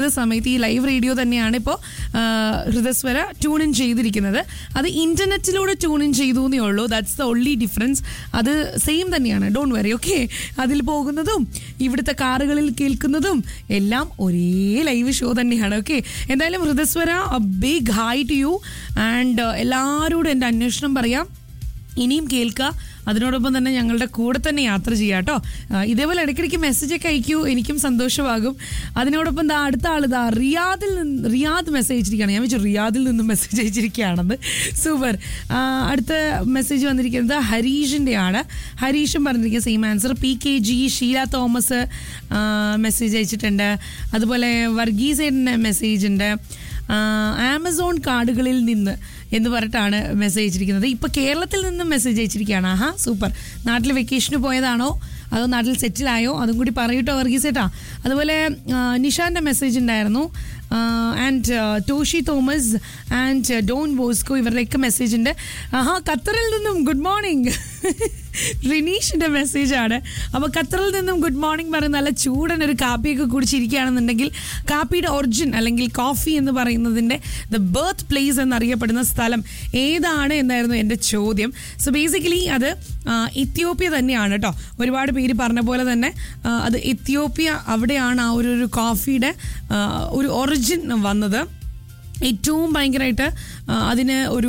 സമയത്ത് ഈ live radio തന്നെയാണ് ഇപ്പോൾ ഹൃദസ്വര ട്യൂൺ ഇൻ ചെയ്തിരിക്കുന്നത് അത് ഇന്റർനെറ്റിലൂടെ ട്യൂൺ ഇൻ ചെയ്തു എന്നേ ഉള്ളൂ ദാറ്റ്സ് ദ ഒൺലി ഡിഫറൻസ് അത് സെയിം തന്നെയാണ് ഡോണ്ട് വെറി ഓക്കെ അതിൽ പോകുന്നതും ഇവിടുത്തെ കാറുകളിൽ കേൾക്കുന്നതും എല്ലാം ഒരേ ലൈവ് ഷോ തന്നെയാണ് ഓക്കെ എന്തായാലും Hridaswara big hi to you and എല്ലാവരോടും എൻ്റെ അന്വേഷണം പറയാം ഇനിയും കേൾക്കുക അതിനോടൊപ്പം തന്നെ ഞങ്ങളുടെ കൂടെ തന്നെ യാത്ര ചെയ്യാം കേട്ടോ ഇതേപോലെ ഇടയ്ക്കിടയ്ക്ക് മെസ്സേജൊക്കെ അയക്കൂ എനിക്കും സന്തോഷമാകും അതിനോടൊപ്പം ദാ അടുത്ത ആൾ ഇതാ റിയാദിൽ നിന്ന് റിയാദ് മെസ്സേജ് അയച്ചിരിക്കുകയാണ് ഞാൻ വെച്ചു റിയാദിൽ നിന്നും മെസ്സേജ് അയച്ചിരിക്കുകയാണെന്ന് സൂപ്പർ അടുത്ത മെസ്സേജ് വന്നിരിക്കുന്നത് ഹരീഷിൻ്റെ ആണ് ഹരീഷും പറഞ്ഞിരിക്കുന്ന same answer P K G Sheela Thomas message അയച്ചിട്ടുണ്ട് അതുപോലെ വർഗീസേൻ്റെ മെസ്സേജ് ഉണ്ട് ആമസോൺ കാർഡുകളിൽ നിന്ന് എന്ന് പറഞ്ഞിട്ടാണ് മെസ്സേജ് അയച്ചിരിക്കുന്നത് ഇപ്പൊ കേരളത്തിൽ നിന്നും മെസ്സേജ് അയച്ചിരിക്കുകയാണ് ആഹാ സൂപ്പർ നാട്ടിൽ വെക്കേഷന് പോയതാണോ അതോ നാട്ടിൽ സെറ്റിലായോ അതും കൂടി പറയൂട്ടോ വർഗീസേട്ടാ അതുപോലെ നിഷാന്റെ മെസ്സേജ് ഉണ്ടായിരുന്നു and Toshy Thomas and Don Bosco ഇവരുടെയൊക്കെ മെസ്സേജ് ഉണ്ട് ആഹാ ഖത്തറിൽ നിന്നും ഗുഡ് മോർണിംഗ് റിനീഷിന്റെ മെസ്സേജ് ആണ് അപ്പോൾ ഖത്തറിൽ നിന്നും ഗുഡ് മോർണിംഗ് പറയുന്ന നല്ല ചൂടൻ ഒരു കാപ്പിയൊക്കെ കുടിച്ചിരിക്കുകയാണെന്നുണ്ടെങ്കിൽ കാപ്പിയുടെ ഒറിജിൻ അല്ലെങ്കിൽ കോഫി എന്ന് പറയുന്നതിന്റെ ദ ബർത്ത് പ്ലേസ് എന്നറിയപ്പെടുന്ന സ്ഥലം ഏതാണ് എന്നായിരുന്നു എൻ്റെ ചോദ്യം സോ ബേസിക്കലി അത് ഇത്യോപ്യ തന്നെയാണ് കേട്ടോ ഒരുപാട് പേര് പറഞ്ഞ പോലെ തന്നെ അത് ഇത്യോപ്യ അവിടെയാണ് ആ ഒരു ഒരു കോഫിയുടെ ഒരു ഒറിജിൻ വന്നത് ഏറ്റവും ഭയങ്കരമായിട്ട് അതിന് ഒരു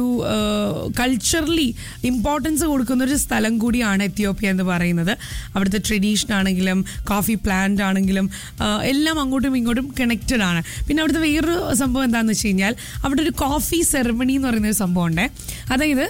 കൾച്ചറലി ഇമ്പോർട്ടൻസ് കൊടുക്കുന്ന ഒരു സ്ഥലം കൂടിയാണ് എത്യോപ്യ എന്ന് പറയുന്നത് അവിടുത്തെ ട്രഡീഷൻ ആണെങ്കിലും കോഫി പ്ലാന്റ് ആണെങ്കിലും എല്ലാം അങ്ങോട്ടും ഇങ്ങോട്ടും കണക്റ്റഡ് ആണ് പിന്നെ അവിടുത്തെ വേറൊരു സംഭവം എന്താണെന്ന് വെച്ച് കഴിഞ്ഞാൽ അവിടെ ഒരു കോഫി സെറമണി എന്ന് പറയുന്ന ഒരു സംഭവം ഉണ്ട് അതായത്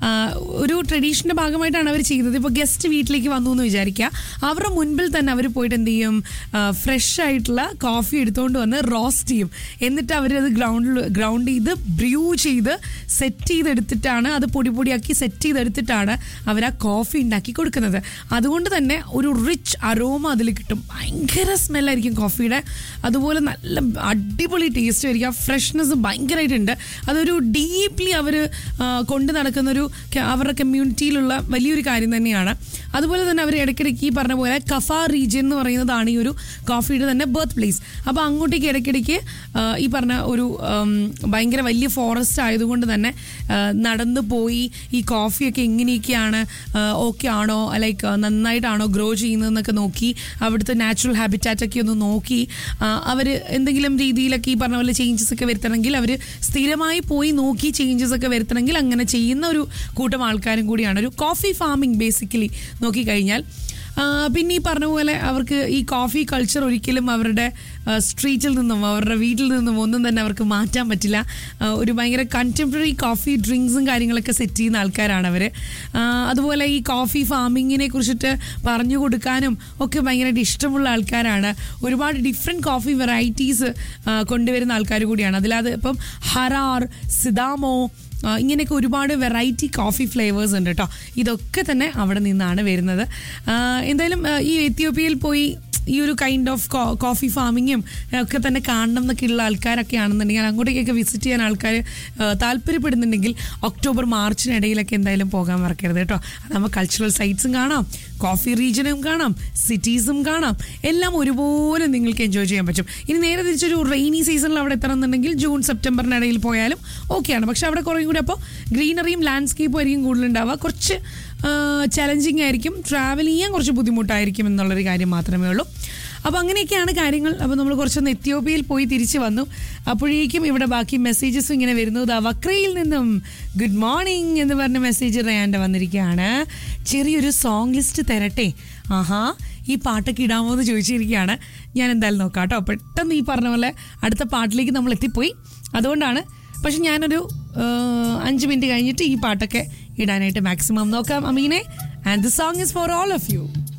ഒരു ട്രഡീഷൻ്റെ ഭാഗമായിട്ടാണ് അവർ ചെയ്തത് ഇപ്പോൾ ഗസ്റ്റ് വീട്ടിലേക്ക് വന്നു എന്ന് വിചാരിക്കുക അവരുടെ മുൻപിൽ തന്നെ അവർ പോയിട്ട് എന്ത് ചെയ്യും ഫ്രഷ് ആയിട്ടുള്ള കോഫി എടുത്തുകൊണ്ട് വന്ന് റോസ്റ്റ് ചെയ്യും എന്നിട്ട് അവരത് ഗ്രൗണ്ടിൽ ഗ്രൗണ്ട് ചെയ്ത് ബ്രൂ ചെയ്ത് സെറ്റ് ചെയ്തെടുത്തിട്ടാണ് അത് പൊടി പൊടിയാക്കി സെറ്റ് ചെയ്തെടുത്തിട്ടാണ് അവർ ആ കോഫി ഉണ്ടാക്കി കൊടുക്കുന്നത് അതുകൊണ്ട് തന്നെ ഒരു റിച്ച് അരോമ അതിൽ കിട്ടും ഭയങ്കര സ്മെല്ലായിരിക്കും കോഫിയുടെ അതുപോലെ നല്ല അടിപൊളി ടേസ്റ്റ് ആയിരിക്കും ആ ഫ്രഷ്നെസ് ഭയങ്കരമായിട്ടുണ്ട് അതൊരു ഡീപ്ലി അവർ കൊണ്ട് നടക്കുന്ന ഒരു അവരുടെ കമ്മ്യൂണിറ്റിയിലുള്ള വലിയൊരു കാര്യം തന്നെയാണ് അതുപോലെ തന്നെ അവർ ഇടയ്ക്കിടയ്ക്ക് ഈ പറഞ്ഞ പോലെ കഫ റീജിയൻ എന്ന് പറയുന്നതാണ് ഈ ഒരു കോഫിയുടെ തന്നെ ബർത്ത് പ്ലേസ് അപ്പോൾ അങ്ങോട്ടേക്ക് ഇടയ്ക്കിടയ്ക്ക് ഈ പറഞ്ഞ ഒരു ഭയങ്കര വലിയ ഫോറസ്റ്റ് ആയതുകൊണ്ട് തന്നെ നടന്നു പോയി ഈ കോഫിയൊക്കെ എങ്ങനെയൊക്കെയാണ് ഓക്കെ ആണോ ലൈക്ക് നന്നായിട്ടാണോ ഗ്രോ ചെയ്യുന്നതെന്നൊക്കെ നോക്കി അവിടുത്തെ നാച്ചുറൽ ഹാബിറ്റാറ്റൊക്കെ ഒന്ന് നോക്കി അവർ എന്തെങ്കിലും രീതിയിലൊക്കെ ഈ പറഞ്ഞ പോലെ ചേഞ്ചസ് ഒക്കെ വരുത്തണമെങ്കിൽ അവർ സ്ഥിരമായി പോയി നോക്കി ചേഞ്ചസ് ഒക്കെ വരുത്തണമെങ്കിൽ അങ്ങനെ ചെയ്യുന്ന ഒരു കൂട്ടം ആൾക്കാരും കൂടിയാണ് ഒരു കോഫി ഫാമിംഗ് ബേസിക്കലി നോക്കിക്കഴിഞ്ഞാൽ പിന്നെ ഈ പറഞ്ഞ പോലെ അവർക്ക് ഈ കോഫി കൾച്ചർ ഒരിക്കലും അവരുടെ സ്ട്രീറ്റിൽ നിന്നും അവരുടെ വീട്ടിൽ നിന്നും ഒന്നും തന്നെ അവർക്ക് മാറ്റാൻ പറ്റില്ല ഒരു ഭയങ്കര കണ്ടംപററി കോഫി ഡ്രിങ്ക്സും കാര്യങ്ങളൊക്കെ സെറ്റ് ചെയ്യുന്ന ആൾക്കാരാണ് അവർ അതുപോലെ ഈ കോഫി ഫാമിങ്ങിനെ കുറിച്ചിട്ട് പറഞ്ഞു കൊടുക്കാനും ഒക്കെ ഭയങ്കരമായിട്ട് ഇഷ്ടമുള്ള ആൾക്കാരാണ് ഒരുപാട് ഡിഫറെൻറ്റ് കോഫി വെറൈറ്റീസ് കൊണ്ടുവരുന്ന ആൾക്കാർ കൂടിയാണ് അതിലത് ഇപ്പം ഹറാർ സിദാമോ ഇങ്ങനെയൊക്കെ ഒരുപാട് വെറൈറ്റി കോഫി ഫ്ലേവേഴ്സ് ഉണ്ട് കേട്ടോ ഇതൊക്കെ തന്നെ അവിടെ നിന്നാണ് വരുന്നത് എന്തായാലും ഈ എത്യോപ്യയിൽ പോയി ഈ ഒരു കൈൻഡ് ഓഫ് കോഫി ഫാമിങ്ങും ഒക്കെ തന്നെ കാണണം എന്നൊക്കെ ഉള്ള ആൾക്കാരൊക്കെ ആണെന്നുണ്ടെങ്കിൽ അങ്ങോട്ടേക്കൊക്കെ വിസിറ്റ് ചെയ്യാൻ ആൾക്കാർ താല്പര്യപ്പെടുന്നുണ്ടെങ്കിൽ ഒക്ടോബർ മാർച്ചിനിടയിലൊക്കെ എന്തായാലും പോകാൻ മറക്കരുത് കേട്ടോ അതാകുമ്പോൾ കൾച്ചറൽ സൈറ്റ്സും കാണാം കോഫി റീജിയനും കാണാം സിറ്റീസും കാണാം എല്ലാം ഒരുപോലെ നിങ്ങൾക്ക് എൻജോയ് ചെയ്യാൻ പറ്റും ഇനി നേരെ തിരിച്ചൊരു റെയിനി സീസണിൽ അവിടെ എത്തണമെന്നുണ്ടെങ്കിൽ ജൂൺ സെപ്റ്റംബറിനിടയിൽ പോയാലും ഓക്കെയാണ് പക്ഷെ അവിടെ കുറേ കൂടി അപ്പോൾ ഗ്രീനറിയും ലാൻഡ്സ്കേപ്പും ആയിരിക്കും കൂടുതലുണ്ടാവുക കുറച്ച് ചലഞ്ചിങ് ആയിരിക്കും ട്രാവൽ ചെയ്യാൻ കുറച്ച് ബുദ്ധിമുട്ടായിരിക്കും എന്നുള്ളൊരു കാര്യം മാത്രമേ ഉള്ളൂ അപ്പോൾ അങ്ങനെയൊക്കെയാണ് കാര്യങ്ങൾ അപ്പോൾ നമ്മൾ കുറച്ചൊന്ന് എത്യോപ്യയിൽ പോയി തിരിച്ചു വന്നു അപ്പോഴേക്കും ഇവിടെ ബാക്കി മെസ്സേജസും ഇങ്ങനെ വരുന്നു ദാ വക്രയിൽ നിന്നും ഗുഡ് മോർണിംഗ് എന്ന് പറഞ്ഞ മെസ്സേജ് റയാൻ്റെ വന്നിരിക്കുകയാണ് ചെറിയൊരു സോങ് ലിസ്റ്റ് തരട്ടെ ആഹാ ഈ പാട്ടൊക്കെ ഇടാമോ എന്ന് ചോദിച്ചിരിക്കുകയാണ് ഞാൻ എന്തായാലും നോക്കാം കേട്ടോ പെട്ടെന്ന് ഈ പറഞ്ഞ പോലെ അടുത്ത പാട്ടിലേക്ക് നമ്മൾ എത്തിപ്പോയി അതുകൊണ്ടാണ് പക്ഷെ ഞാനൊരു അഞ്ച് മിനിറ്റ് കഴിഞ്ഞിട്ട് ഈ പാട്ടൊക്കെ ഇടാനായിട്ട് മാക്സിമം നോക്കാം അമീനെ and the song is for all of U